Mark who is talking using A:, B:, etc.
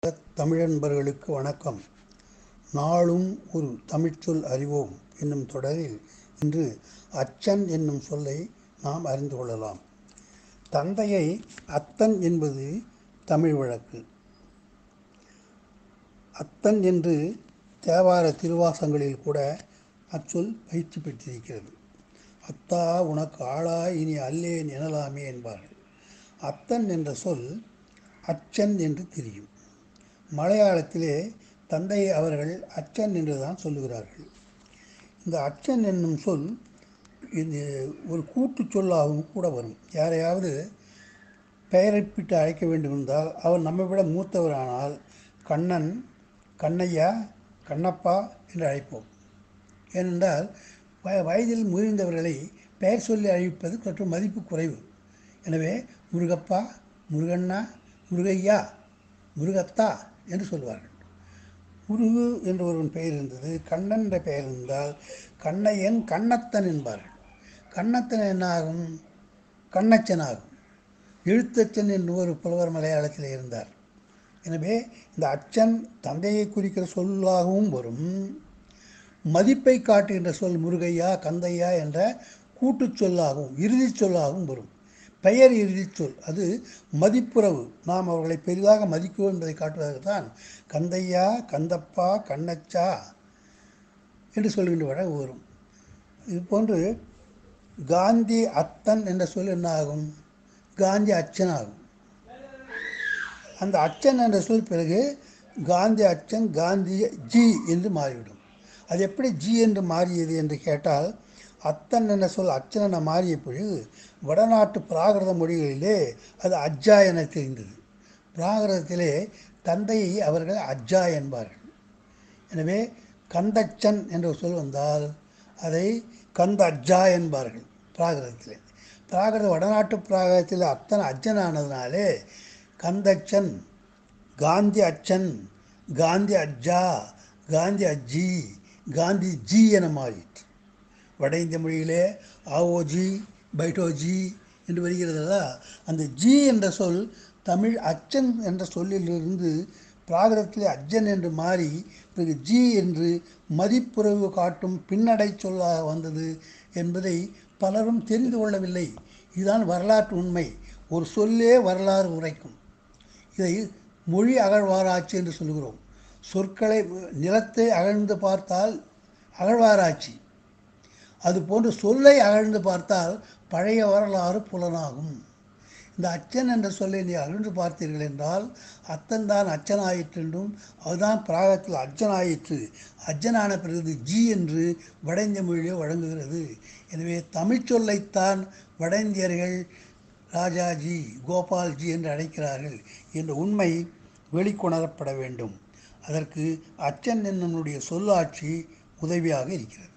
A: தமிழன்பர்களுக்கு வணக்கம் நாளும் ஒரு தமிழ்ச்சொல் அறிவோம் என்னும் தொடரில் இன்று அச்சன் என்னும் சொல்லை நாம் அறிந்து கொள்ளலாம் தந்தையை அத்தன் என்பது தமிழ் வழக்கு அத்தன் என்று தேவார திருவாசங்களில் கூட அச்சொல் பயிற்சி பெற்றிருக்கிறது அத்தா உனக்கு ஆளா இனி அல்லேன் எனலாமே என்பார்கள் அத்தன் என்ற சொல் அச்சன் என்று தெரியும் மலையாளத்திலே தந்தையை அவர்கள் அச்சன் என்று தான் சொல்லுகிறார்கள் இந்த அச்சன் என்னும் சொல் இது ஒரு கூட்டுச் சொல்லாகவும் கூட வரும் யாரையாவது பெயரைப்பிட்டு அழைக்க வேண்டும் என்றால் அவர் நம்மை விட மூத்தவரானால் கண்ணன் கண்ணையா கண்ணப்பா என்று அழைப்போம் ஏனென்றால் வய வயதில் முதிர்ந்தவர்களை பெயர் சொல்லி அழைப்பது சற்று மதிப்பு குறைவு எனவே முருகப்பா முருகண்ணா முருகையா முருகத்தா என்று சொல்வார்கள் முருகு என்ற ஒருவன் பெயர் இருந்தது கண்ணன் என்ற பெயர் இருந்தால் கண்ணையன் கண்ணத்தன் என்பார்கள் கண்ணத்தன் என்ன ஆகும் கண்ணச்சன் ஆகும் எழுத்தச்சன் என்று ஒரு புலவர் மலையாளத்தில் இருந்தார் எனவே இந்த அச்சன் தந்தையை குறிக்கிற சொல்லாகவும் வரும் மதிப்பை காட்டுகின்ற சொல் முருகையா கந்தையா என்ற கூட்டுச் சொல்லாகவும் இறுதிச் சொல்லாகவும் வரும் பெயர் இறுதிச் சொல் அது மதிப்புறவு நாம் அவர்களை பெரிதாக மதிக்குவோம் என்பதை காட்டுவதற்குத்தான் கந்தையா கந்தப்பா கண்ணச்சா என்று சொல்கின்ற வழக்கு வரும் இது போன்று காந்தி அத்தன் என்ற சொல் என்ன ஆகும் காந்தி அச்சன் ஆகும் அந்த அச்சன் என்ற சொல் பிறகு காந்தி அச்சன் காந்தி ஜி என்று மாறிவிடும் அது எப்படி ஜி என்று மாறியது என்று கேட்டால் அத்தன் என்ற சொல் அச்சன் என மாறிய பிறகு வடநாட்டு பிராகிருத மொழிகளிலே அது அஜ்ஜா என தெரிந்தது பிராகிருதத்திலே தந்தையை அவர்கள் அஜ்ஜா என்பார்கள் எனவே கந்தச்சன் என்ற சொல் வந்தால் அதை கந்த அஜ்ஜா என்பார்கள் பிராகிருதத்திலே பிராகிருத வடநாட்டு பிராகிருதத்தில் அத்தன் அஜ்ஜன் ஆனதுனாலே கந்தச்சன் காந்தி அச்சன் காந்தி அஜ்ஜா காந்தி அஜ்ஜி காந்தி ஜி என மாறிற்று வட இந்திய மொழியிலே ஆவோஜி பைட்டோஜி என்று வருகிறதா அந்த ஜி என்ற சொல் தமிழ் அச்சன் என்ற சொல்லிலிருந்து பிராகிருதத்திலே அஜ்ஜன் என்று மாறி பிறகு ஜி என்று மதிப்புறவு காட்டும் பின்னடை சொல்லாக வந்தது என்பதை பலரும் தெரிந்து கொள்ளவில்லை இதுதான் வரலாற்று உண்மை ஒரு சொல்லே வரலாறு உரைக்கும் இதை மொழி அகழ்வாராய்ச்சி என்று சொல்கிறோம் சொற்களை நிலத்தை அகழ்ந்து பார்த்தால் அகழ்வாராய்ச்சி அதுபோன்று சொல்லை அகழ்ந்து பார்த்தால் பழைய வரலாறு புலனாகும் இந்த அச்சன் என்ற சொல்லை நீ அகழ்ந்து பார்த்தீர்கள் என்றால் அத்தன் தான் அச்சனாயிற்று என்றும் அதுதான் பிராகத்தில் அச்சனாயிற்று அச்சனான பிறகு ஜி என்று வட இந்திய மொழியிலே வழங்குகிறது எனவே தமிழ் சொல்லைத்தான் வட இந்தியர்கள் ராஜாஜி கோபால்ஜி என்று அழைக்கிறார்கள் என்ற உண்மை வெளிக்கொணரப்பட வேண்டும் அதற்கு அச்சன் என்னுடைய சொல்லாட்சி உதவியாக இருக்கிறது